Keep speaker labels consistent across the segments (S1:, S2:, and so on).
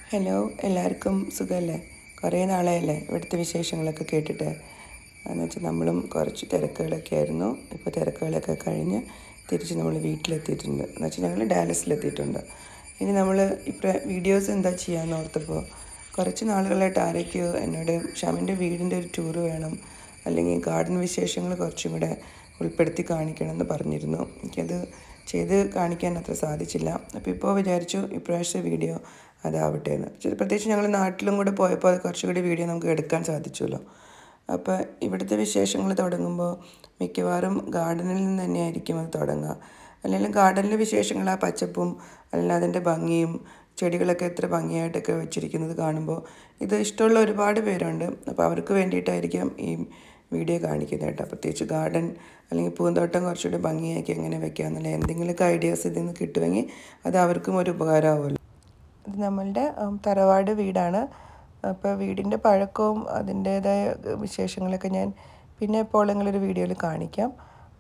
S1: hello എല്ലാവർക്കും സുഖമല്ലേ കുറേ നാളെയല്ലേ ഇവിടുത്തെ വിശേഷങ്ങളൊക്കെ കേട്ടിട്ട് എന്ന് വെച്ചാൽ നമ്മളും കുറച്ച് തിരക്കുകളൊക്കെ ആയിരുന്നു ഇപ്പോൾ തിരക്കുകളൊക്കെ കഴിഞ്ഞ് തിരിച്ച് നമ്മൾ വീട്ടിലെത്തിയിട്ടുണ്ട് എന്ന് വെച്ചാൽ ഞങ്ങൾ ഡാലസിലെത്തിയിട്ടുണ്ട് ഇനി നമ്മൾ ഇപ്പോൾ വീഡിയോസ് എന്താ ചെയ്യാമെന്ന് ഓർത്തപ്പോൾ കുറച്ച് നാളുകളായിട്ട് ആരൊക്കെയോ എന്നോട് ഷമിൻ്റെ വീടിൻ്റെ ഒരു ടൂറ് വേണം അല്ലെങ്കിൽ ഗാർഡൻ വിശേഷങ്ങൾ കുറച്ചും കൂടെ ഉൾപ്പെടുത്തി കാണിക്കണമെന്ന് പറഞ്ഞിരുന്നു എനിക്കത് ചെയ്ത് കാണിക്കാൻ അത്ര സാധിച്ചില്ല അപ്പോൾ ഇപ്പോൾ വിചാരിച്ചു ഇപ്രാവശ്യത്തെ വീഡിയോ അതാവട്ടെ എന്ന് ചെ- പ്രത്യേകിച്ച് ഞങ്ങൾ നാട്ടിലും കൂടെ പോയപ്പോൾ അത് കുറച്ചുകൂടി വീഡിയോ നമുക്ക് എടുക്കാൻ സാധിച്ചുല്ലോ അപ്പോൾ ഇവിടുത്തെ വിശേഷങ്ങൾ തുടങ്ങുമ്പോൾ മിക്കവാറും ഗാർഡനിൽ നിന്ന് തന്നെയായിരിക്കും അത് തുടങ്ങുക അല്ലെങ്കിൽ ഗാർഡനിലെ വിശേഷങ്ങൾ ആ പച്ചപ്പും അല്ലെങ്കിൽ അതിൻ്റെ ഭംഗിയും ചെടികളൊക്കെ എത്ര ഭംഗിയായിട്ടൊക്കെ വെച്ചിരിക്കുന്നത് കാണുമ്പോൾ ഇത് ഇഷ്ടമുള്ള ഒരുപാട് പേരുണ്ട് അപ്പോൾ അവർക്ക് വേണ്ടിയിട്ടായിരിക്കാം ഈ വീഡിയോ കാണിക്കുന്നത് കേട്ടോ പ്രത്യേകിച്ച് ഗാർഡൻ അല്ലെങ്കിൽ പൂന്തോട്ടം കുറച്ചുകൂടി ഭംഗിയാക്കി എങ്ങനെ വെക്കുക എന്നുള്ള എന്തെങ്കിലുമൊക്കെ ഐഡിയാസ് ഇതിൽ നിന്ന് കിട്ടുമെങ്കിൽ അത് അവർക്കും ഒരു ഉപകാരമാവുമല്ലോ ഇത് നമ്മളുടെ ഉം, തറവാട് വീടാണ് അപ്പോൾ വീടിൻ്റെ പഴക്കവും അതിൻ്റേതായ വിശേഷങ്ങളൊക്കെ ഞാൻ പിന്നെ എപ്പോഴെങ്കിലും ഒരു വീഡിയോയിൽ കാണിക്കാം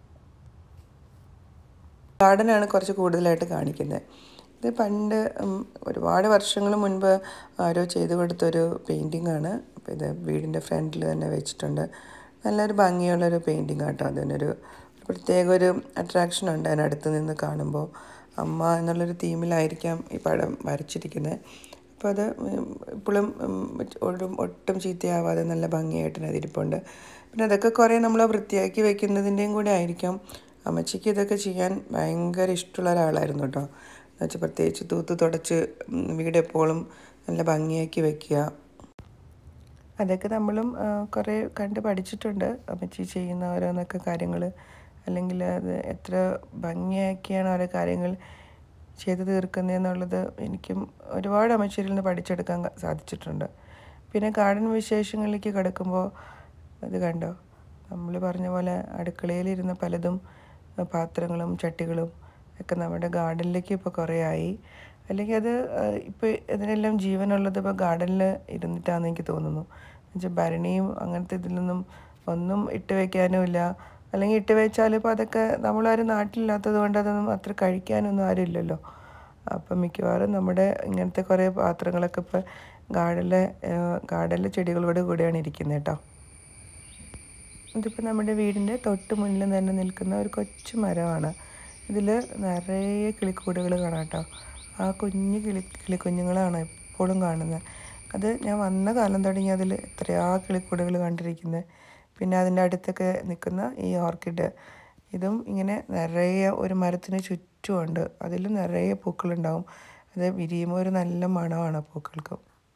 S1: ഗാർഡനാണ് കുറച്ച് കൂടുതലായിട്ട് കാണിക്കുന്നത് ഇത് പണ്ട് ഉം, ഒരുപാട് വർഷങ്ങൾ മുൻപ് ആരോ ചെയ്തു കൊടുത്തൊരു പെയിൻറ്റിംഗ് ആണ് അപ്പോൾ ഇത് വീടിൻ്റെ ഫ്രണ്ടിൽ തന്നെ വെച്ചിട്ടുണ്ട് നല്ലൊരു ഭംഗിയുള്ളൊരു പെയിൻറ്റിംഗ് ആട്ടോ അതിനൊരു പ്രത്യേക ഒരു അട്രാക്ഷൻ ഉണ്ട് അതിനടുത്ത് നിന്ന് കാണുമ്പോൾ അമ്മ എന്നുള്ളൊരു തീമിലായിരിക്കാം ഈ പടം വരച്ചിരിക്കുന്നത് അപ്പോൾ അത് ഉം, ഇപ്പോഴും ഉം, ഒട്ടും ഒട്ടും ചീത്തയാവാതെ നല്ല ഭംഗിയായിട്ട് തന്നെ അതിരിപ്പുണ്ട് പിന്നെ അതൊക്കെ കുറേ നമ്മൾ വൃത്തിയാക്കി വെക്കുന്നതിൻ്റെയും കൂടെ ആയിരിക്കാം അമ്മച്ചിക്ക് ഇതൊക്കെ ചെയ്യാൻ ഭയങ്കര ഇഷ്ടമുള്ള ഒരാളായിരുന്നു കേട്ടോ എന്ന് വെച്ചാൽ പ്രത്യേകിച്ച് തൂത്ത് തുടച്ച് ഉം, വീട് എപ്പോഴും നല്ല ഭംഗിയാക്കി വെക്കുക അതൊക്കെ നമ്മളും ആ, കുറേ കണ്ട് പഠിച്ചിട്ടുണ്ട് അമ്മച്ചി ചെയ്യുന്ന ഓരോന്നൊക്കെ കാര്യങ്ങൾ അല്ലെങ്കിൽ അത് എത്ര ഭംഗിയാക്കിയാണ് ഓരോ കാര്യങ്ങൾ ചെയ്തു തീർക്കുന്നതെന്നുള്ളത് എനിക്കും ഒരുപാട് അമ്മച്ചിയിൽ നിന്ന് പഠിച്ചെടുക്കാൻ ക- സാധിച്ചിട്ടുണ്ട് പിന്നെ ഗാർഡൻ വിശേഷങ്ങളിലേക്ക് കിടക്കുമ്പോൾ അത് കണ്ടോ നമ്മൾ പറഞ്ഞ പോലെ അടുക്കളയിലിരുന്ന പലതും ആ, പാത്രങ്ങളും ചട്ടികളും ഒക്കെ നമ്മുടെ ഗാർഡനിലേക്ക് ഇപ്പോൾ കുറേ ആയി അല്ലെങ്കിൽ അത് ഇപ്പോൾ ഇതിനെല്ലാം ജീവനുള്ളത് ഇപ്പോൾ ഗാർഡനിൽ ഇരുന്നിട്ടാണെന്ന് എനിക്ക് തോന്നുന്നു എന്നുവെച്ചാൽ ഭരണിയും അങ്ങനത്തെ ഇതിലൊന്നും ഒന്നും ഇട്ട് വെക്കാനും ഇല്ല അല്ലെങ്കിൽ ഇട്ട് വെച്ചാൽ ഇപ്പോൾ അതൊക്കെ നമ്മളാരും നാട്ടിലില്ലാത്തത് കൊണ്ട് അതൊന്നും അത്ര കഴിക്കാനൊന്നും ആരും ഇല്ലല്ലോ അപ്പം മിക്കവാറും നമ്മുടെ ഇങ്ങനത്തെ കുറേ പാത്രങ്ങളൊക്കെ ഇപ്പോൾ ഗാർഡനിലെ ഗാർഡനിലെ ചെടികളോട് കൂടിയാണ് ഇരിക്കുന്നത് കേട്ടോ ഇതിപ്പോൾ നമ്മുടെ വീടിൻ്റെ തൊട്ട് മുന്നിൽ തന്നെ നിൽക്കുന്ന ഒരു കൊച്ചു മരമാണ് ഇതിൽ നിറയെ കിളിക്കൂടുകൾ കാണാം കേട്ടോ ആ കുഞ്ഞു കിളി കിളിക്കുഞ്ഞുങ്ങളാണ് എപ്പോഴും കാണുന്നത് അത് ഞാൻ വന്ന കാലം തുടങ്ങി അതിൽ എത്രയാ കിളിക്കൂടുകൾ കണ്ടിരിക്കുന്നത് പിന്നെ അതിൻ്റെ അടുത്തൊക്കെ നിൽക്കുന്ന ഈ ഓർക്കിഡ് ഇതും ഇങ്ങനെ നിറയെ ഒരു മരത്തിന് ചുറ്റുമുണ്ട് അതിൽ നിറയെ പൂക്കളുണ്ടാവും അത് വിരിയുമ്പോൾ ഒരു നല്ല മണമാണ് ആ പൂക്കൾക്ക്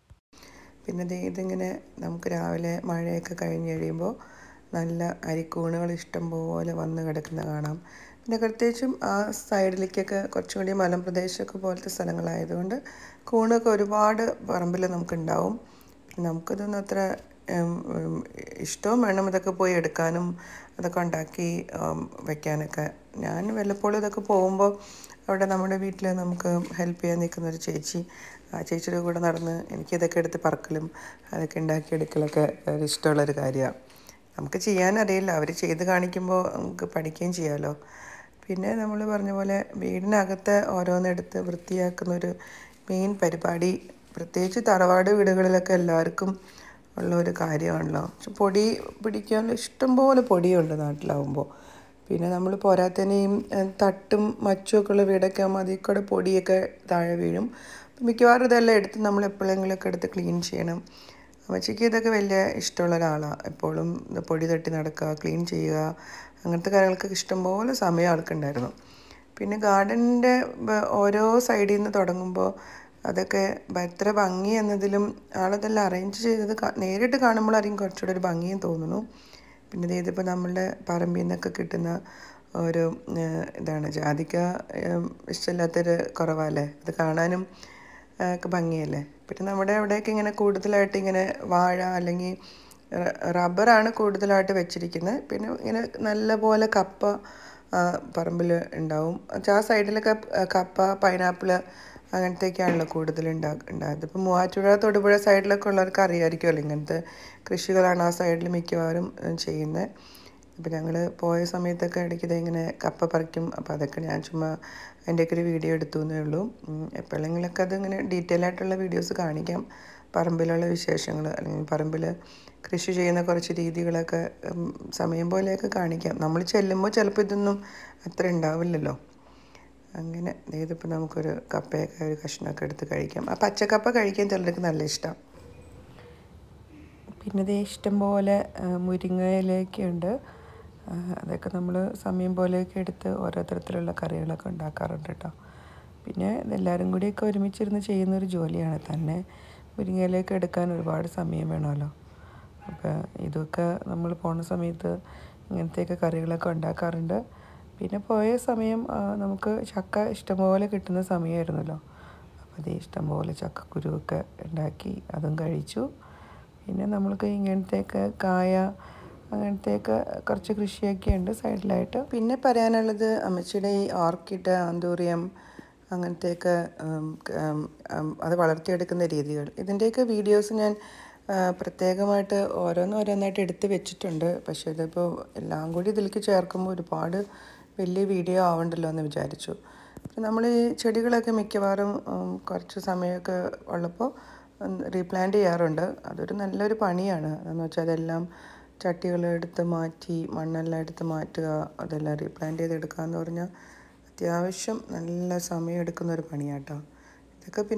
S1: പിന്നെ ദേ ഇതിങ്ങനെ നമുക്ക് രാവിലെ മഴയൊക്കെ കഴിഞ്ഞ് കഴിയുമ്പോൾ നല്ല അരിക്കൂണുകൾ ഇഷ്ടം പോലെ വന്ന് കിടക്കുന്ന കാണാം പിന്നെ പ്രത്യേകിച്ചും ആ സൈഡിലേക്കൊക്കെ കുറച്ചും കൂടി മലമ്പ്രദേശമൊക്കെ പോലത്തെ സ്ഥലങ്ങളായതുകൊണ്ട് കൂണൊക്കെ ഒരുപാട് പറമ്പിൽ നമുക്കുണ്ടാവും പിന്നെ നമുക്കിതൊന്നും അത്ര ഉം, ഉം, ഇഷ്ടവും വേണം ഇതൊക്കെ പോയി എടുക്കാനും അതൊക്കെ ഉണ്ടാക്കി ഉം, വെക്കാനൊക്കെ ഞാൻ വല്ലപ്പോഴും ഇതൊക്കെ പോകുമ്പോൾ അവിടെ നമ്മുടെ വീട്ടിൽ നമുക്ക് ഹെൽപ്പ് ചെയ്യാൻ നിൽക്കുന്ന ഒരു ചേച്ചി ആ ചേച്ചിയുടെ കൂടെ നടന്ന് എനിക്കിതൊക്കെ എടുത്ത് പറക്കലും അതൊക്കെ ഉണ്ടാക്കിയെടുക്കലൊക്കെ ഒരു ഇഷ്ടമുള്ളൊരു കാര്യമാണ് നമുക്ക് ചെയ്യാനറിയില്ല അവർ ചെയ്ത് കാണിക്കുമ്പോൾ നമുക്ക് പഠിക്കുകയും ചെയ്യാമല്ലോ പിന്നെ നമ്മൾ പറഞ്ഞ പോലെ വീടിനകത്ത് ഓരോന്നെടുത്ത് വൃത്തിയാക്കുന്ന ഒരു മെയിൻ പരിപാടി പ്രത്യേകിച്ച് തറവാട് വീടുകളിലൊക്കെ എല്ലാവർക്കും ഉള്ള ഒരു കാര്യമാണല്ലോ പക്ഷെ പൊടി പിടിക്കാൻ ഇഷ്ടംപോലെ പൊടിയുണ്ട് നാട്ടിലാവുമ്പോൾ പിന്നെ നമ്മൾ പോരാത്തതിനെയും തട്ടും മച്ചും ഒക്കെ ഉള്ള വീടൊക്കെ ആകുമ്പോൾ അതിൽ കൂടെ പൊടിയൊക്കെ താഴെ വീഴും മിക്കവാറും ഇതെല്ലാം എടുത്ത് നമ്മൾ എപ്പോഴെങ്കിലുമൊക്കെ എടുത്ത് ക്ലീൻ ചെയ്യണം അമ്മച്ചിക്ക് ഇതൊക്കെ വലിയ ഇഷ്ടമുള്ള ഒരാളാണ് എപ്പോഴും ഇത് പൊടി തട്ടി നടക്കുക ക്ലീൻ ചെയ്യുക അങ്ങനത്തെ കാര്യങ്ങൾക്കൊക്കെ ഇഷ്ടംപോലെ സമയം ആൾക്കുണ്ടായിരുന്നു പിന്നെ ഗാർഡനിൻ്റെ ഓരോ സൈഡിൽ നിന്ന് തുടങ്ങുമ്പോൾ അതൊക്കെ ഭ- എത്ര ഭംഗി എന്നതിലും ആളതെല്ലാം അറേഞ്ച് ചെയ്തത് കാ- നേരിട്ട് കാണുമ്പോഴായിരിക്കും കുറച്ചുകൂടെ ഒരു ഭംഗിയും തോന്നുന്നു പിന്നെ ദേ ഇതിപ്പോൾ നമ്മളുടെ പറമ്പിൽ നിന്നൊക്കെ കിട്ടുന്ന ഒരു ഏഹ്, ഇതാണ് ജാതിക്ക ഏഹ്, ഇഷ്ടമില്ലാത്തൊരു കുറവല്ലേ അത് കാണാനും ഏഹ്, ഒക്കെ ഭംഗിയല്ലേ പിന്നെ നമ്മുടെ അവിടെയൊക്കെ ഇങ്ങനെ കൂടുതലായിട്ട് ഇങ്ങനെ വാഴ അല്ലെങ്കിൽ റബ്ബറാണ് കൂടുതലായിട്ട് വെച്ചിരിക്കുന്നത് പിന്നെ ഇങ്ങനെ നല്ല പോലെ കപ്പ പറമ്പിൽ ഉണ്ടാവും ആ സൈഡിലൊക്കെ കപ്പ പൈനാപ്പിള് അങ്ങനത്തെയൊക്കെയാണല്ലോ കൂടുതൽ ഉണ്ടാ ഉണ്ടാകുന്നത് ഇപ്പം മൂവാറ്റുപുഴ തൊടുപുഴ സൈഡിലൊക്കെ ഉള്ളവർക്ക് അറിയാമായിരിക്കുമല്ലോ ഇങ്ങനത്തെ കൃഷികളാണ് ആ സൈഡിൽ മിക്കവാറും ചെയ്യുന്നത് അപ്പോൾ ഞങ്ങൾ പോയ സമയത്തൊക്കെ ഇടയ്ക്ക് ഇത് ഇങ്ങനെ കപ്പ പറിക്കും അപ്പോൾ അതൊക്കെ ഞാൻ ചുമ്മാ അതിൻ്റെയൊക്കെ ഒരു വീഡിയോ എടുത്തു എന്നേ ഉള്ളൂ ഉം, എപ്പോഴെങ്കിലൊക്കെ അതിങ്ങനെ ഡീറ്റെയിൽ ആയിട്ടുള്ള വീഡിയോസ് കാണിക്കാം പറമ്പിലുള്ള വിശേഷങ്ങൾ അല്ലെങ്കിൽ പറമ്പിൽ കൃഷി ചെയ്യുന്ന കുറച്ച് രീതികളൊക്കെ ഉം, സമയം പോലെയൊക്കെ കാണിക്കാം നമ്മൾ ചെല്ലുമ്പോൾ ചിലപ്പോൾ ഇതൊന്നും അത്ര ഉണ്ടാവില്ലല്ലോ അങ്ങനെ ഇതിപ്പോൾ നമുക്കൊരു കപ്പയൊക്കെ ഒരു കഷ്ണമൊക്കെ എടുത്ത് കഴിക്കാം ആ പച്ചക്കപ്പ കഴിക്കാൻ ചിലർക്ക് നല്ല ഇഷ്ടം പിന്നെ ഇത് ഇഷ്ടം പോലെ മുരിങ്ങയിലൊക്കെ ഉണ്ട് ആ, അതൊക്കെ നമ്മൾ സമയം പോലെയൊക്കെ എടുത്ത് ഓരോ തരത്തിലുള്ള കറികളൊക്കെ ഉണ്ടാക്കാറുണ്ട് കേട്ടോ പിന്നെ ഇതെല്ലാവരും കൂടിയൊക്കെ ഒരുമിച്ചിരുന്ന് ചെയ്യുന്നൊരു ജോലിയാണ് തന്നെ മുരിങ്ങയിലേക്ക് എടുക്കാൻ ഒരുപാട് സമയം വേണമല്ലോ അപ്പോൾ ഇതൊക്കെ നമ്മൾ പോണ സമയത്ത് ഇങ്ങനത്തെയൊക്കെ കറികളൊക്കെ ഉണ്ടാക്കാറുണ്ട് പിന്നെ പോയ സമയം ആ, നമുക്ക് ചക്ക ഇഷ്ടംപോലെ കിട്ടുന്ന സമയമായിരുന്നല്ലോ അപ്പോൾ അത് ഇഷ്ടംപോലെ ചക്കക്കുരുവൊക്കെ ഉണ്ടാക്കി അതും കഴിച്ചു പിന്നെ നമ്മൾക്ക് ഇങ്ങനത്തെയൊക്കെ കായ അങ്ങനത്തെയൊക്കെ കുറച്ച് കൃഷിയൊക്കെ ഉണ്ട് സൈഡിലായിട്ട് പിന്നെ പറയാനുള്ളത് അമ്മച്ചിയുടെ ഈ ഓർക്കിഡ് ആന്തൂറിയം അങ്ങനത്തെയൊക്കെ ഉം, ഉം, ഉം, അത് വളർത്തിയെടുക്കുന്ന രീതികൾ ഇതിൻ്റെയൊക്കെ വീഡിയോസ് ഞാൻ ആ, പ്രത്യേകമായിട്ട് ഓരോന്നും ഓരോന്നായിട്ട് എടുത്ത് വെച്ചിട്ടുണ്ട് പക്ഷേ ഇതിപ്പോൾ എല്ലാം കൂടി ഇതിലേക്ക് ചേർക്കുമ്പോൾ ഒരുപാട് വലിയ വീഡിയോ ആവണ്ടല്ലോ എന്ന് വിചാരിച്ചു പിന്നെ നമ്മൾ ഈ ചെടികളൊക്കെ മിക്കവാറും ഉം, കുറച്ച് സമയമൊക്കെ ഉള്ളപ്പോൾ റീപ്ലാന്റ് ചെയ്യാറുണ്ട് അതൊരു നല്ലൊരു പണിയാണ് എന്ന് വെച്ചാൽ അതെല്ലാം ചട്ടികൾ എടുത്ത് മാറ്റി മണ്ണെല്ലാം എടുത്ത് മാറ്റുക അതെല്ലാം റീപ്ലാന്റ് ചെയ്തെടുക്കുക എന്ന് പറഞ്ഞാൽ അത്യാവശ്യം നല്ല സമയം എടുക്കുന്ന ഒരു പണിയാട്ടോ ഇതൊക്കെ പിന്നെ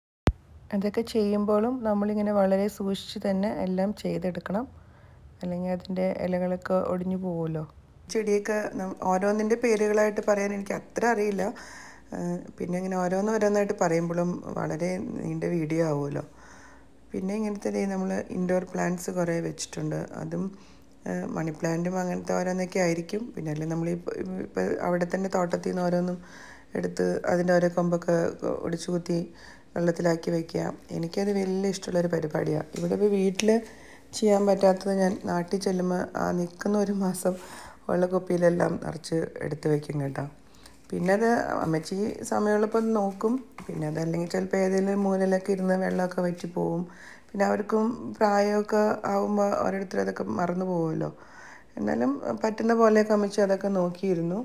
S1: അതൊക്കെ ചെയ്യുമ്പോഴും നമ്മളിങ്ങനെ വളരെ സൂക്ഷിച്ച് തന്നെ എല്ലാം ചെയ്തെടുക്കണം അല്ലെങ്കിൽ അതിൻ്റെ ഇലകളൊക്കെ ഒടിഞ്ഞു പോകുമല്ലോ ചെടിയൊക്കെ നം- ഓരോന്നിൻ്റെ പേരുകളായിട്ട് പറയാൻ എനിക്ക് അത്ര അറിയില്ല ആ, പിന്നെ ഇങ്ങനെ ഓരോന്ന് ഓരോന്നായിട്ട് പറയുമ്പോഴും വളരെ നീണ്ട വീഡിയോ ആവുമല്ലോ പിന്നെ ഇങ്ങനത്തെ നമ്മൾ ഇൻഡോർ പ്ലാന്റ്സ് കുറേ വെച്ചിട്ടുണ്ട് അതും ആ, മണി പ്ലാന്റും അങ്ങനത്തെ ഓരോന്നൊക്കെ ആയിരിക്കും പിന്നെ അല്ലെങ്കിൽ നമ്മൾ ഇപ്പോൾ അവിടെ തന്നെ തോട്ടത്തിൽ നിന്ന് ഓരോന്നും എടുത്ത് അതിൻ്റെ ഓരോ കൊമ്പൊക്കെ ഒടിച്ചു കുത്തി വെള്ളത്തിലാക്കി വെക്കുക എനിക്കത് വലിയ ഇഷ്ടമുള്ളൊരു പരിപാടിയാണ് ഇവിടെ ഇപ്പോൾ വീട്ടിൽ ചെയ്യാൻ പറ്റാത്തത് ഞാൻ നാട്ടിൽ ചെല്ലുമ്പോൾ ആ നിൽക്കുന്ന ഒരു മാസം ഉള്ള കുപ്പിയിലെല്ലാം നിറച്ച് എടുത്ത് വെക്കും കേട്ടോ പിന്നെ അത് അമ്മച്ചി സമയമുള്ളപ്പോൾ ഒന്ന് നോക്കും പിന്നെ അതല്ലെങ്കിൽ ചിലപ്പോൾ ഏതെങ്കിലും മൂലയിലൊക്കെ ഇരുന്ന് വെള്ളമൊക്കെ വറ്റി പോവും പിന്നെ അവർക്കും പ്രായമൊക്കെ ആകുമ്പോൾ ഓരോരുത്തർ അതൊക്കെ മറന്നു പോകുമല്ലോ എന്നാലും പറ്റുന്ന പോലെയൊക്കെ അമ്മച്ചി അതൊക്കെ നോക്കിയിരുന്നു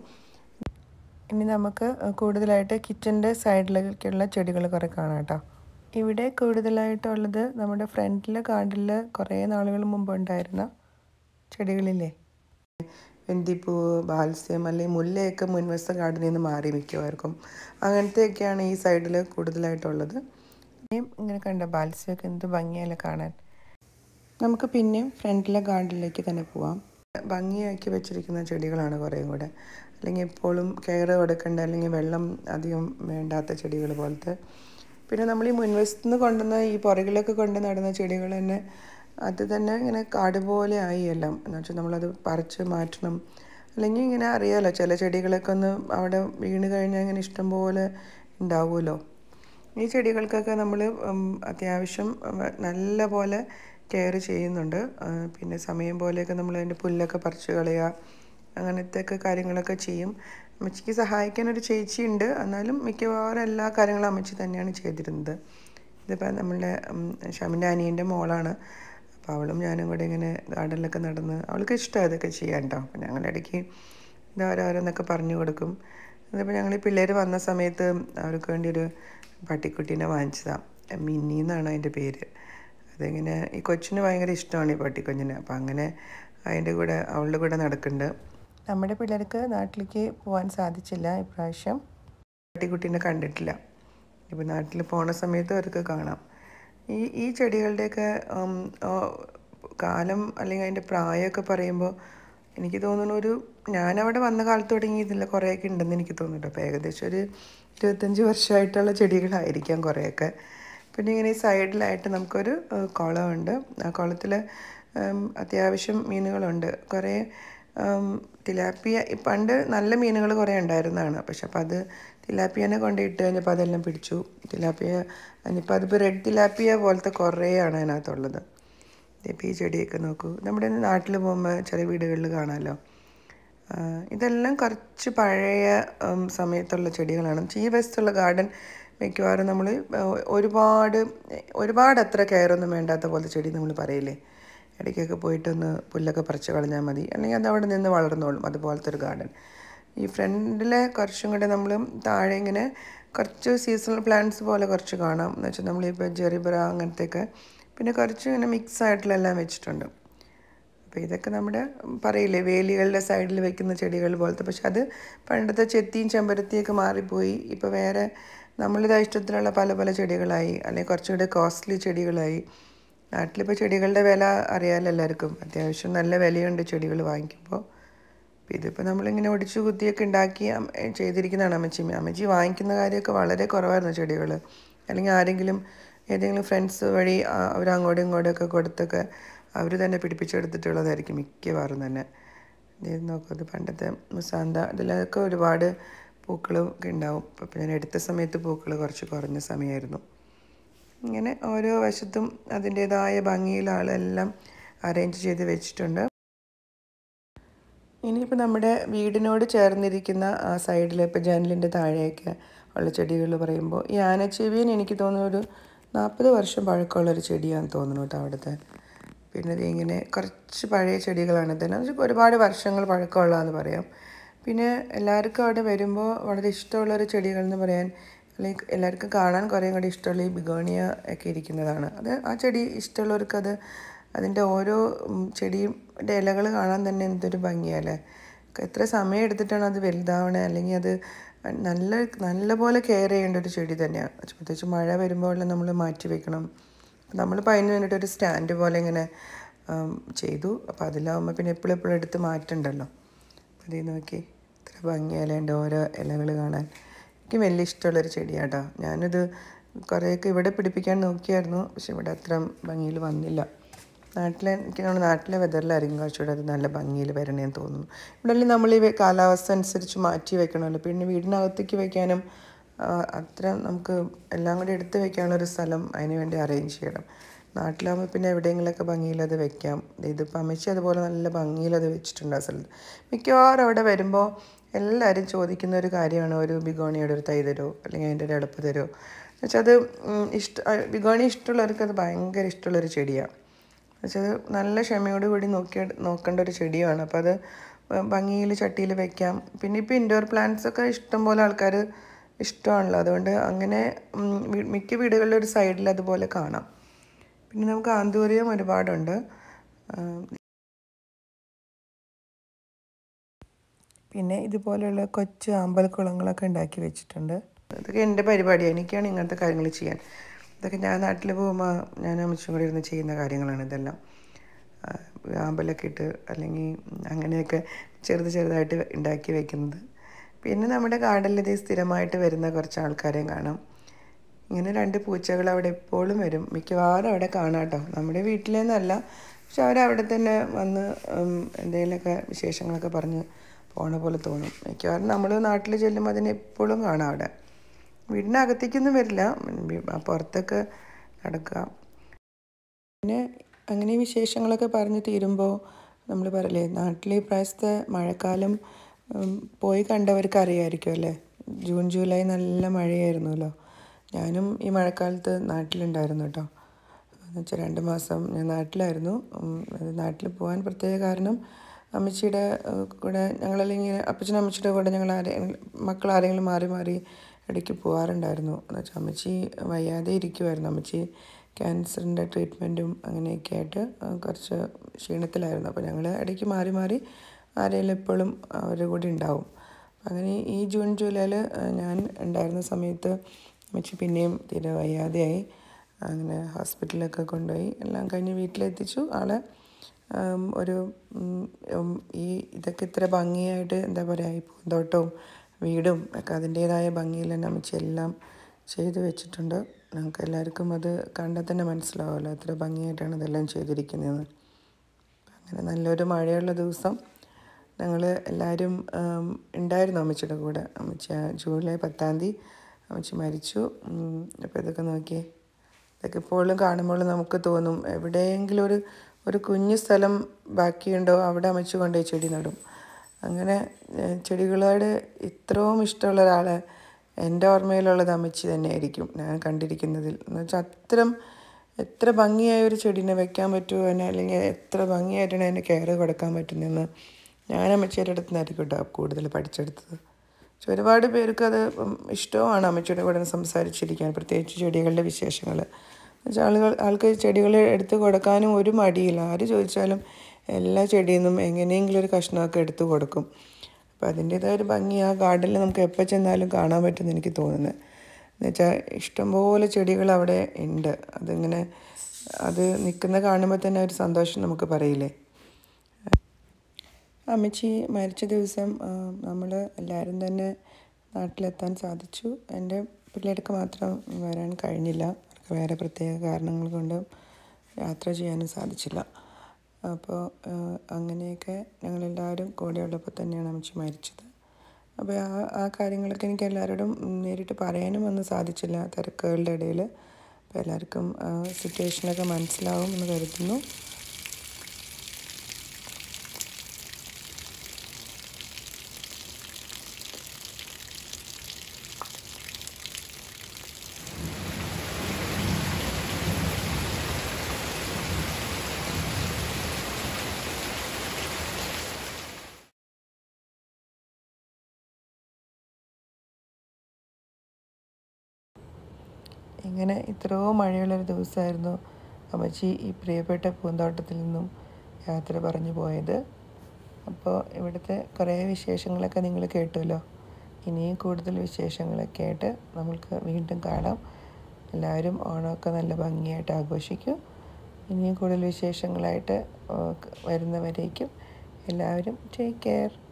S1: ഇനി നമുക്ക് കൂടുതലായിട്ട് കിച്ചൻ്റെ സൈഡിലേക്കുള്ള ചെടികൾ കുറേ കാണാം കേട്ടോ ഇവിടെ കൂടുതലായിട്ടുള്ളത് നമ്മുടെ ഫ്രണ്ടിലെ കാർഡിൽ കുറേ നാളുകൾ മുമ്പ് ഉണ്ടായിരുന്ന ചെടികളില്ലേ വെന്തിപ്പൂവ് ബാൽസ്യം അല്ലെങ്കിൽ മുല്ലയൊക്കെ മുൻവശത്തെ ഗാർഡനിൽ നിന്ന് മാറി മിക്കവാർക്കും അങ്ങനത്തെയൊക്കെയാണ് ഈ സൈഡിൽ കൂടുതലായിട്ടുള്ളത് പിന്നെയും ഇങ്ങനെ കണ്ട ബാൽസ്യമൊക്കെ എന്ത് ഭംഗിയല്ലേ കാണാൻ നമുക്ക് പിന്നെയും ഫ്രണ്ടിലെ ഗാർഡനിലേക്ക് തന്നെ പോവാം ഭംഗിയാക്കി വെച്ചിരിക്കുന്ന ചെടികളാണ് കുറേയും കൂടെ അല്ലെങ്കിൽ എപ്പോഴും കെയർ കൊടുക്കേണ്ട അല്ലെങ്കിൽ വെള്ളം അധികം വേണ്ടാത്ത ചെടികൾ പോലത്തെ പിന്നെ നമ്മൾ ഈ മുൻവശത്ത് നിന്ന് കൊണ്ടുവന്ന ഈ പുറകിലൊക്കെ കൊണ്ട് നടുന്ന ചെടികൾ തന്നെ അത് തന്നെ ഇങ്ങനെ കാട് പോലെ ആയി എല്ലാം എന്ന് വെച്ചാൽ നമ്മളത് പറിച്ച് മാറ്റണം അല്ലെങ്കിൽ ഇങ്ങനെ അറിയാമല്ലോ ചില ചെടികളൊക്കെ ഒന്ന് അവിടെ വീണ് കഴിഞ്ഞാൽ ഇങ്ങനെ ഇഷ്ടം പോലെ ഉണ്ടാവുമല്ലോ ഈ ചെടികൾക്കൊക്കെ നമ്മൾ അത്യാവശ്യം ഉം, നല്ല പോലെ കെയർ ചെയ്യുന്നുണ്ട് ആ, പിന്നെ സമയം പോലെയൊക്കെ നമ്മൾ അതിൻ്റെ പുല്ലൊക്കെ പറിച്ച് കളയുക അങ്ങനത്തെയൊക്കെ കാര്യങ്ങളൊക്കെ ചെയ്യും അമ്മച്ചിക്ക് സഹായിക്കാൻ ഒരു ചേച്ചി ഉണ്ട് എന്നാലും മിക്കവാറും എല്ലാ കാര്യങ്ങളും അമ്മച്ചി തന്നെയാണ് ചെയ്തിരുന്നത് ഇതിപ്പോൾ നമ്മളുടെ ഉം, ഷമിൻ്റെ അനിയൻ്റെ മോളാണ് അപ്പോൾ അവളും ഞാനും കൂടെ ഇങ്ങനെ ഗാർഡനിലൊക്കെ നടന്ന് അവൾക്ക് ഇഷ്ടമാണ് ഇതൊക്കെ ചെയ്യാൻ കേട്ടോ അപ്പോൾ ഞങ്ങൾ ഇടയ്ക്ക് ഇത് ഓരോരോന്നൊക്കെ പറഞ്ഞു കൊടുക്കും അതിപ്പോൾ ഞങ്ങൾ ഈ പിള്ളേർ വന്ന സമയത്ത് അവർക്ക് വേണ്ടി ഒരു പട്ടിക്കുട്ടീനെ വാങ്ങിച്ചതാണ് മിന്നി എന്നാണ് അതിൻ്റെ പേര് അതിങ്ങനെ ഈ കൊച്ചിന് ഭയങ്കര ഇഷ്ടമാണ് ഈ പട്ടിക്കുഞ്ഞിനെ അപ്പോൾ അങ്ങനെ അതിൻ്റെ കൂടെ അവളുടെ കൂടെ നടക്കുന്നുണ്ട് നമ്മുടെ പിള്ളേർക്ക് നാട്ടിലേക്ക് പോകാൻ സാധിച്ചില്ല ഇപ്രാവശ്യം പട്ടിക്കുട്ടീനെ കണ്ടിട്ടില്ല ഇപ്പോൾ നാട്ടിൽ പോണ സമയത്ത് അവർക്ക് കാണാം ഈ ഈ ചെടികളുടെയൊക്കെ ഉം, ഓ, കാലം അല്ലെങ്കിൽ അതിൻ്റെ പ്രായമൊക്കെ പറയുമ്പോൾ എനിക്ക് തോന്നുന്നു ഒരു ഞാനവിടെ വന്ന കാലത്ത് തുടങ്ങി ഇതിൽ കുറേയൊക്കെ ഉണ്ടെന്ന് എനിക്ക് തോന്നുന്നുണ്ട് അപ്പോൾ ഏകദേശം ഒരു ഇരുപത്തഞ്ച് വർഷമായിട്ടുള്ള ചെടികളായിരിക്കാം കുറേയൊക്കെ പിന്നെ ഇങ്ങനെ ഈ സൈഡിലായിട്ട് നമുക്കൊരു ഏഹ്, കുളമുണ്ട് ആ കുളത്തിൽ അത്യാവശ്യം മീനുകളുണ്ട് കുറേ ഉം, തിലാപ്പിയ ഈ പണ്ട് നല്ല മീനുകൾ കുറേ ഉണ്ടായിരുന്നതാണ് പക്ഷെ അപ്പോൾ അത് തിലാപ്പിയനെ കൊണ്ടിട്ട് കഴിഞ്ഞപ്പോൾ അതെല്ലാം പിടിച്ചു തിലാപ്പിയ ഇനിയിപ്പോൾ അതിപ്പോൾ റെഡ് തിലാപ്പിയ പോലത്തെ കുറേയാണ് അതിനകത്തുള്ളത് ഇപ്പോൾ ഈ ചെടിയൊക്കെ നോക്കൂ നമ്മുടെ നാട്ടിൽ പോകുമ്പോൾ ചില വീടുകളിൽ കാണാമല്ലോ ആ, ഇതെല്ലാം കുറച്ച് പഴയ ഉം, സമയത്തുള്ള ചെടികളാണ് ഈ വശത്തുള്ള ഗാർഡൻ മിക്കവാറും നമ്മൾ ഒരുപാട് ഒരുപാട് അത്ര കെയറൊന്നും വേണ്ടാത്ത പോലത്തെ ചെടി നമ്മൾ പറയില്ലേ ഇടയ്ക്കൊക്കെ പോയിട്ടൊന്ന് പുല്ലൊക്കെ പറിച്ച് കളഞ്ഞാൽ മതി അല്ലെങ്കിൽ അത് അവിടെ നിന്ന് വളർന്നോളും അതുപോലത്തെ ഒരു ഗാർഡൻ ഈ ഫ്രണ്ടിലെ കുറച്ചും കൂടെ നമ്മൾ താഴെ ഇങ്ങനെ കുറച്ച് സീസണൽ പ്ലാന്റ്സ് പോലെ കുറച്ച് കാണാം എന്ന് വെച്ചാൽ നമ്മളിപ്പോൾ ജെറിബ്ര അങ്ങനത്തെയൊക്കെ പിന്നെ കുറച്ച് ഇങ്ങനെ മിക്സ് ആയിട്ടുള്ള എല്ലാം വെച്ചിട്ടുണ്ട് അപ്പോൾ ഇതൊക്കെ നമ്മുടെ പറയില്ലേ വേലികളുടെ സൈഡിൽ വെക്കുന്ന ചെടികൾ പോലത്തെ പക്ഷെ അത് പണ്ടത്തെ ചെത്തിയും ചെമ്പരത്തിയൊക്കെ മാറിപ്പോയി ഇപ്പോൾ വേറെ നമ്മളിതാ ഇഷ്ടത്തിലുള്ള പല പല ചെടികളായി അല്ലെങ്കിൽ കുറച്ചുകൂടെ കോസ്റ്റ്ലി ചെടികളായി നാട്ടിലിപ്പോൾ ചെടികളുടെ വില അറിയാമല്ലോ എല്ലാവർക്കും അത്യാവശ്യം നല്ല വിലയുണ്ട് ചെടികൾ വാങ്ങിക്കുമ്പോൾ അപ്പോൾ ഇതിപ്പോൾ നമ്മളിങ്ങനെ ഒടിച്ചു കുത്തിയൊക്കെ ഉണ്ടാക്കി അം- ചെയ്തിരിക്കുന്നതാണ് അമ്മച്ചി അമ്മച്ചി വാങ്ങിക്കുന്ന കാര്യമൊക്കെ വളരെ കുറവായിരുന്നു ചെടികൾ അല്ലെങ്കിൽ ആരെങ്കിലും ഏതെങ്കിലും ഫ്രണ്ട്സ് വഴി അവർ അങ്ങോട്ടും ഇങ്ങോട്ടും ഒക്കെ കൊടുത്തൊക്കെ അവർ തന്നെ പിടിപ്പിച്ചെടുത്തിട്ടുള്ളതായിരിക്കും മിക്കവാറും തന്നെ ഇത് നോക്കൂ ഇത് പണ്ടത്തെ മുസാന്ത ഇതിലൊക്കെ ഒരുപാട് പൂക്കളും ഒക്കെ ഉണ്ടാവും അപ്പോൾ ഞാൻ എടുത്ത സമയത്ത് പൂക്കൾ കുറച്ച് കുറഞ്ഞ സമയമായിരുന്നു ഇങ്ങനെ ഓരോ വശത്തും അതിൻ്റേതായ ഭംഗിയിൽ ആളെല്ലാം അറേഞ്ച് ചെയ്ത് വെച്ചിട്ടുണ്ട് ഇനിയിപ്പോൾ നമ്മുടെ വീടിനോട് ചേർന്നിരിക്കുന്ന ആ സൈഡിൽ ഇപ്പോൾ ജനലിൻ്റെ താഴെയൊക്കെ ഉള്ള ചെടികൾ പറയുമ്പോൾ ഈ ആനച്ചെവിയൻ എനിക്ക് തോന്നുന്നു ഒരു നാൽപ്പത് വർഷം പഴക്കമുള്ളൊരു ചെടിയാണെന്ന് തോന്നുന്നു കേട്ടോ അവിടുത്തെ പിന്നെ ഇത് ഇങ്ങനെ കുറച്ച് പഴയ ചെടികളാണ് ഇതെല്ലാം എന്ന് വെച്ചാൽ ഒരുപാട് വർഷങ്ങൾ പഴക്കമുള്ളതെന്ന് പറയാം പിന്നെ എല്ലാവർക്കും അവിടെ വരുമ്പോൾ വളരെ ഇഷ്ടമുള്ളൊരു ചെടികൾ എന്ന് പറയാൻ അല്ലെങ്കിൽ എല്ലാവർക്കും കാണാൻ കുറേ കൂടി ഇഷ്ടമുള്ള ഈ ബിഗോണിയ ഒക്കെ ഇരിക്കുന്നതാണ് അത് ആ ചെടി ഇഷ്ടമുള്ളവർക്ക് അത് അതിൻ്റെ ഓരോ ഉം, ചെടിയുടെ ഇലകൾ കാണാൻ തന്നെ എന്തൊരു ഭംഗിയല്ലേ എത്ര സമയം എടുത്തിട്ടാണ് അത് വലുതാവണേ അല്ലെങ്കിൽ അത് നല്ല നല്ലപോലെ കെയർ ചെയ്യേണ്ട ഒരു ചെടി തന്നെയാണ് പ്രത്യേകിച്ച് മഴ വരുമ്പോൾ നമ്മൾ മാറ്റി വെക്കണം നമ്മളിപ്പോൾ അതിന് വേണ്ടിയിട്ട് ഒരു സ്റ്റാൻഡ് പോലെ ഇങ്ങനെ ഉം, ചെയ്തു അപ്പോൾ അതിലാവുമ്പോൾ പിന്നെ എപ്പോഴും എപ്പോഴും എടുത്ത് മാറ്റണ്ടല്ലോ അപ്പോൾ ഇതിൽ നോക്കി ഇത്ര ഭംഗിയല്ലേ എൻ്റെ ഓരോ ഇലകൾ കാണാൻ എനിക്ക് വലിയ ഇഷ്ടമുള്ളൊരു ചെടിയാട്ടോ ഞാനിത് കുറേയൊക്കെ ഇവിടെ പിടിപ്പിക്കാൻ നോക്കിയായിരുന്നു പക്ഷെ ഇവിടെ അത്ര ഭംഗിയിൽ വന്നില്ല നാട്ടിലെ എനിക്ക് തോന്നുന്നു നാട്ടിലെ വെതറിലായിരിക്കും കുറച്ചുകൂടെ അത് നല്ല ഭംഗിയിൽ വരണേന്ന് തോന്നുന്നു ഇവിടെ നമ്മൾ ഈ വെ- കാലാവസ്ഥ അനുസരിച്ച് മാറ്റി വെക്കണമല്ലോ പിന്നെ വീടിനകത്തേക്ക് വെക്കാനും ആ, അത്ര നമുക്ക് എല്ലാം കൂടി എടുത്ത് വെക്കാനുള്ള ഒരു സ്ഥലം അതിന് വേണ്ടി അറേഞ്ച് ചെയ്യണം നാട്ടിലാകുമ്പോൾ പിന്നെ എവിടെയെങ്കിലുമൊക്കെ ഭംഗിയിൽ അത് വെക്കാം ഇതിപ്പോൾ അമ്മച്ചി അതുപോലെ നല്ല ഭംഗിയിൽ അത് വെച്ചിട്ടുണ്ട് ആ സ്ഥലത്ത് മിക്കവാറും അവിടെ വരുമ്പോൾ എല്ലാവരും ചോദിക്കുന്ന ഒരു കാര്യമാണ് ഒരു ബിഗോണിയുടെ ഒരു തൈ തരുമോ അല്ലെങ്കിൽ അതിൻ്റെ ഒരു എളുപ്പ് തരുമോ എന്നുവെച്ചാൽ അത് ഉം, ഇഷ്ട ആ, ബിഗോണി ഇഷ്ടമുള്ളവർക്ക് അത് ഭയങ്കര ഇഷ്ടമുള്ളൊരു ചെടിയാണ് എന്നുവെച്ചാൽ നല്ല ക്ഷമയോട് കൂടി നോക്കി നോക്കേണ്ട ഒരു ചെടിയാണ് അപ്പോൾ അത് ഭംഗിയിൽ ചട്ടിയിൽ വെക്കാം പിന്നെ ഇപ്പോൾ ഇൻഡോർ പ്ലാന്റ്സ് ഒക്കെ ഇഷ്ടം പോലെ ആൾക്കാർ ഇഷ്ടമാണല്ലോ അതുകൊണ്ട് അങ്ങനെ ഉം, വി- മിക്ക വീടുകളിലും ഒരു സൈഡിൽ അതുപോലെ കാണാം പിന്നെ നമുക്ക് ആന്തൂരിയം ഒരുപാടുണ്ട് ആ, പിന്നെ ഇതുപോലെയുള്ള കൊച്ചു അമ്പലക്കുളങ്ങളൊക്കെ ഉണ്ടാക്കി വെച്ചിട്ടുണ്ട് അതൊക്കെ എൻ്റെ പരിപാടിയാണ് എനിക്കാണ് ഇങ്ങനത്തെ കാര്യങ്ങൾ ചെയ്യാൻ ഇതൊക്കെ ഞാൻ നാട്ടിൽ പോകുമ്പോൾ ഞാൻ അമ്മച്ചും കൂടി ഇരുന്ന് ചെയ്യുന്ന കാര്യങ്ങളാണ് ഇതെല്ലാം ആ, ആമ്പലൊക്കെ ഇട്ട് അല്ലെങ്കിൽ അങ്ങനെയൊക്കെ ചെറുത് ചെറുതായിട്ട് ഉണ്ടാക്കി വെക്കുന്നത് പിന്നെ നമ്മുടെ ഗാർഡനിൽ ഇത് സ്ഥിരമായിട്ട് വരുന്ന കുറച്ച് ആൾക്കാരെയും കാണാം ഇങ്ങനെ രണ്ട് പൂച്ചകൾ അവിടെ എപ്പോഴും വരും മിക്കവാറും അവിടെ കാണാം കേട്ടോ നമ്മുടെ വീട്ടിലേന്നല്ല പക്ഷെ അവരവിടെ തന്നെ വന്ന് ഉം, എന്തെങ്കിലുമൊക്കെ വിശേഷങ്ങളൊക്കെ പറഞ്ഞ് പോണ പോലെ തോന്നും മിക്കവാറും നമ്മൾ നാട്ടിൽ ചെല്ലുമ്പോൾ അതിനെ എപ്പോഴും കാണാം അവിടെ വീടിനകത്തേക്കൊന്നും വരില്ല ഉം, വി- ആ പുറത്തൊക്കെ നടക്കുക പിന്നെ അങ്ങനെ വിശേഷങ്ങളൊക്കെ പറഞ്ഞ് തീരുമ്പോൾ നമ്മൾ പറയില്ലേ നാട്ടിലെ ഇപ്രാവശ്യത്തെ മഴക്കാലം ഉം, പോയി കണ്ടവർക്ക് അറിയാമായിരിക്കും അല്ലേ ജൂൺ ജൂലൈ നല്ല മഴയായിരുന്നല്ലോ ഞാനും ഈ മഴക്കാലത്ത് നാട്ടിലുണ്ടായിരുന്നു കേട്ടോ എന്ന് വെച്ചാൽ രണ്ട് മാസം ഞാൻ നാട്ടിലായിരുന്നു ഉം, അത് നാട്ടിൽ പോകാൻ പ്രത്യേക കാരണം അമ്മച്ചിയുടെ ഏഹ്, കൂടെ ഞങ്ങളല്ലെങ്കിൽ അപ്പച്ചനും അമ്മച്ചിയുടെ കൂടെ ഞങ്ങൾ ആരെ മക്കൾ ആരെങ്കിലും മാറി മാറി ഇടയ്ക്ക് പോകാറുണ്ടായിരുന്നു എന്ന് വെച്ചാൽ അമ്മച്ചി വയ്യാതെ ഇരിക്കുമായിരുന്നു അമ്മച്ചി ക്യാൻസറിൻ്റെ ട്രീറ്റ്മെൻറ്റും അങ്ങനെയൊക്കെ ആയിട്ട് ഏഹ്, കുറച്ച് ക്ഷീണത്തിലായിരുന്നു അപ്പോൾ ഞങ്ങൾ ഇടയ്ക്ക് മാറി മാറി ആരെങ്കിലും എപ്പോഴും അവരുടെ കൂടെ ഉണ്ടാവും അങ്ങനെ ഈ ജൂൺ ജൂലൈയിൽ ഞാൻ ഉണ്ടായിരുന്ന സമയത്ത് അമ്മച്ചി പിന്നെയും തീരെ വയ്യാതെയായി അങ്ങനെ ഹോസ്പിറ്റലിലൊക്കെ കൊണ്ടുപോയി എല്ലാം കഴിഞ്ഞ് വീട്ടിലെത്തിച്ചു ആളെ ഉം, ഒരു ഉം, ഉം, ഈ ഇതൊക്കെ ഇത്ര ഭംഗിയായിട്ട് എന്താ പറയുക ഈ പൂന്തോട്ടവും വീടും ഒക്കെ അതിൻ്റേതായ ഭംഗിയിൽ തന്നെ അമ്മച്ചി എല്ലാം ചെയ്തു വെച്ചിട്ടുണ്ട് നമുക്ക് എല്ലാവർക്കും അത് കണ്ടാൽ തന്നെ മനസ്സിലാവുമല്ലോ എത്ര ഭംഗിയായിട്ടാണ് ഇതെല്ലാം ചെയ്തിരിക്കുന്നത് അങ്ങനെ നല്ലൊരു മഴയുള്ള ദിവസം ഞങ്ങൾ എല്ലാവരും ഉം, ഉണ്ടായിരുന്നു അമ്മച്ചിയുടെ കൂടെ അമ്മച്ചി ആ ജൂലൈ പത്താം തീയതി അമ്മച്ചി മരിച്ചു അപ്പോൾ ഇതൊക്കെ നോക്കിയേ ഇതൊക്കെ ഇപ്പോഴും കാണുമ്പോൾ നമുക്ക് തോന്നും എവിടെയെങ്കിലും ഒരു ഒരു കുഞ്ഞു സ്ഥലം ബാക്കിയുണ്ടോ അവിടെ അമ്മച്ചി കൊണ്ടുപോയി ചെടി നടും അങ്ങനെ ഏഹ്, ചെടികളോട് ഇത്രയും ഇഷ്ടമുള്ള ഒരാളെ എൻ്റെ ഓർമ്മയിലുള്ളത് അമ്മച്ചി തന്നെയായിരിക്കും ഞാൻ കണ്ടിരിക്കുന്നതിൽ എന്ന് വെച്ചാൽ അത്തരം എത്ര ഭംഗിയായ ഒരു ചെടീനെ വെക്കാൻ പറ്റുമോ എന്നെ അല്ലെങ്കിൽ എത്ര ഭംഗിയായിട്ടാണ് അതിൻ്റെ കെയർ കൊടുക്കാൻ പറ്റുന്നതെന്ന് ഞാൻ അമ്മച്ചിയുടെ അടുത്ത് നിന്നായിരിക്കും കേട്ടോ കൂടുതൽ പഠിച്ചെടുത്തത് പക്ഷെ ഒരുപാട് പേർക്ക് അത് ഇഷ്ടവുമാണ് അമ്മച്ചിയുടെ കൂടെ സംസാരിച്ചിരിക്കാൻ പ്രത്യേകിച്ച് ചെടികളുടെ വിശേഷങ്ങൾ എന്നുവെച്ചാൽ ആളുകൾ ആൾക്ക് ചെടികൾ എടുത്ത് കൊടുക്കാനും ഒരു മടിയില്ല ആര് ചോദിച്ചാലും എല്ലാ ചെടിയിൽ നിന്നും എങ്ങനെയെങ്കിലും ഒരു കഷ്ണമൊക്കെ എടുത്ത് കൊടുക്കും അപ്പോൾ അതിൻ്റേതായ ഒരു ഭംഗി ആ ഗാർഡനിൽ നമുക്ക് എപ്പോൾ ചെന്നാലും കാണാൻ പറ്റുമെന്ന് എനിക്ക് തോന്നുന്നത് എന്നുവെച്ചാൽ ഇഷ്ടംപോലെ ചെടികൾ അവിടെ ഉണ്ട് അതിങ്ങനെ അത് നിൽക്കുന്ന കാണുമ്പോൾ തന്നെ ഒരു സന്തോഷം നമുക്ക് പറയില്ലേ അമ്മച്ചി മരിച്ച ദിവസം നമ്മൾ എല്ലാവരും തന്നെ നാട്ടിലെത്താൻ സാധിച്ചു എൻ്റെ പിള്ളേർക്ക് മാത്രം വരാൻ കഴിഞ്ഞില്ല അവർക്ക് വേറെ പ്രത്യേക കാരണങ്ങൾ കൊണ്ട് യാത്ര ചെയ്യാനും സാധിച്ചില്ല അപ്പോൾ അങ്ങനെയൊക്കെ ഞങ്ങളെല്ലാവരും കൂടെയുള്ളപ്പോൾ തന്നെയാണ് അമ്മച്ചി മരിച്ചത് അപ്പോൾ ആ ആ കാര്യങ്ങളൊക്കെ എനിക്ക് എല്ലാവരോടും നേരിട്ട് പറയാനും ഒന്നും സാധിച്ചില്ല തിരക്കുകളുടെ ഇടയിൽ അപ്പോൾ എല്ലാവർക്കും സിറ്റുവേഷനൊക്കെ മനസ്സിലാവും എന്ന് കരുതുന്നു ഇങ്ങനെ ഇത്രയോ മഴയുള്ളൊരു ദിവസമായിരുന്നു അമ്മച്ചി ഈ പ്രിയപ്പെട്ട പൂന്തോട്ടത്തിൽ നിന്നും യാത്ര പറഞ്ഞു പോയത് അപ്പോൾ ഇവിടുത്തെ കുറേ വിശേഷങ്ങളൊക്കെ നിങ്ങൾ കേട്ടുമല്ലോ ഇനിയും കൂടുതൽ വിശേഷങ്ങളൊക്കെ ആയിട്ട് നമ്മൾക്ക് വീണ്ടും കാണാം എല്ലാവരും ഓണമൊക്കെ നല്ല ഭംഗിയായിട്ട് ആഘോഷിക്കും ഇനിയും കൂടുതൽ വിശേഷങ്ങളായിട്ട് വരുന്നവരേക്കും എല്ലാവരും ടേക്ക് കെയർ